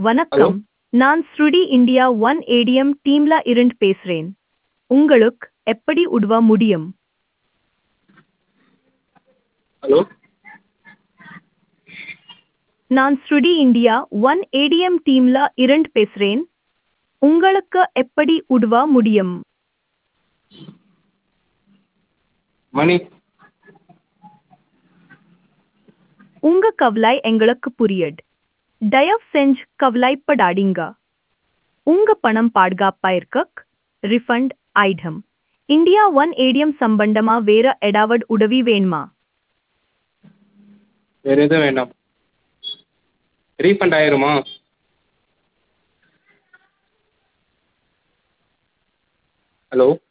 வணக்கம் நான் ஸ்ருடி இந்தியா ஒன் ஏடிஎம் டீம்ல இருந்து பேசுறேன் உங்களுக்கு எப்படி உதவ முடியும் ஹலோ நான் ஸ்ருடி இந்தியா ஒன் ஏடிஎம் டீம்ல இருந்து பேசுறேன் உங்களுக்கு எப்படி உதவ முடியும் மணி உங்க கவலை எங்களுக்கு புரியுது தயவு செஞ்சு கவலைப்படாதீங்க உங்க பணம் பாதுகாப்பா இருக்க refund item India one ATM சம்பந்தமா வேற ஏதாவது உதவி வேணுமா வேறு எதுவும் வேண்டாம் ரீஃபண்ட் ஆயிருமா ஹலோ